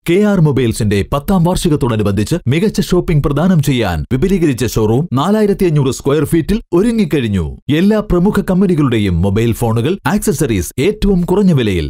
K R മൊബൈൽസിന്റെ പത്താം വാർഷികത്തോടനുബന്ധിച്ച് മികച്ച ഷോപ്പിംഗ് പ്രദാനം ചെയ്യാൻ വിപുലീകരിച്ച ഷോറൂം നാലായിരത്തി അഞ്ഞൂറ് സ്ക്വയർ ഫീറ്റിൽ ഒരുങ്ങിക്കഴിഞ്ഞു എല്ലാ പ്രമുഖ കമ്പനികളുടെയും മൊബൈൽ ഫോണുകൾ ആക്സസറീസ് ഏറ്റവും കുറഞ്ഞ വിലയിൽ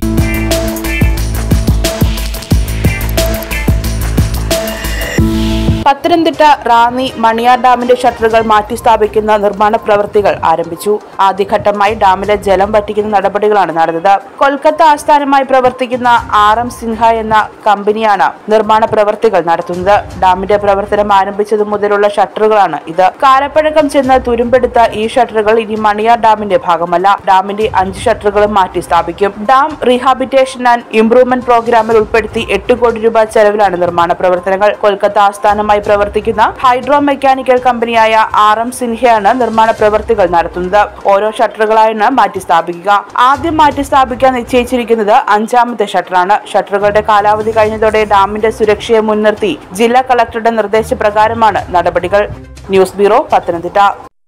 പത്തനംതിട്ട റാന്നി മണിയാർ ഡാമിന്റെ ഷട്ടറുകൾ മാറ്റി സ്ഥാപിക്കുന്ന നിർമ്മാണ പ്രവൃത്തികൾ ആരംഭിച്ചു ആദ്യഘട്ടമായി ഡാമിലെ ജലം വറ്റിക്കുന്ന നടപടികളാണ് നടന്നത് കൊൽക്കത്ത ആസ്ഥാനമായി പ്രവർത്തിക്കുന്ന ആർ എം സിൻഹ എന്ന കമ്പനിയാണ് നിർമ്മാണ പ്രവൃത്തികൾ നടത്തുന്നത് ഡാമിന്റെ പ്രവർത്തനം ആരംഭിച്ചതു മുതലുള്ള ഷട്ടറുകളാണ് ഇത് കാലപ്പഴക്കം ചെന്ന് തുരുമ്പെടുത്ത ഈ ഷട്ടറുകൾ ഇനി മണിയാർ ഡാമിന്റെ ഭാഗമല്ല ഡാമിന്റെ അഞ്ച് ഷട്ടറുകളും മാറ്റി സ്ഥാപിക്കും ഡാം റീഹാബിറ്റേഷൻ ആൻഡ് ഇംപ്രൂവ്മെന്റ് പ്രോഗ്രാമിൽ ഉൾപ്പെടുത്തി എട്ട് കോടി രൂപ ചെലവിലാണ് നിർമ്മാണ പ്രവർത്തനങ്ങൾ കൊൽക്കത്ത ആസ്ഥാനമായി പ്രവർത്തിക്കുന്ന ഹൈഡ്രോ മെക്കാനിക്കൽ കമ്പനിയായ ആർ എം സിൻഹയാണ് നിർമ്മാണ പ്രവൃത്തികൾ നടത്തുന്നത് ഓരോ ഷട്ടറുകളായാണ് മാറ്റി സ്ഥാപിക്കുക ആദ്യം മാറ്റി സ്ഥാപിക്കാൻ നിശ്ചയിച്ചിരിക്കുന്നത് അഞ്ചാമത്തെ ഷട്ടറാണ് ഷട്ടറുകളുടെ കാലാവധി കഴിഞ്ഞതോടെ ഡാമിന്റെ സുരക്ഷയെ മുൻനിർത്തി ജില്ലാ കളക്ടറുടെ നിർദ്ദേശപ്രകാരമാണ് നടപടികൾ ന്യൂസ് ബ്യൂറോ പത്തനംതിട്ട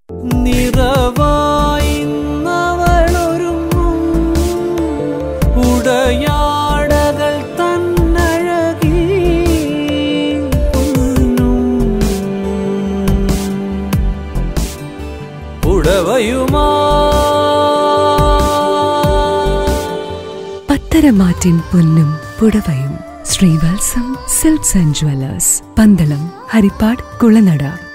നിറവായി നവളൊരുങ്ങും ഉടയാടകൾ തന്നഴകി പൊന്നും ഉടവയുമാ പത്തരമാറ്റിൻ പൊന്നും പുടവയും Sreevalsam silks and jewellers Pandalam Haripad Kulanada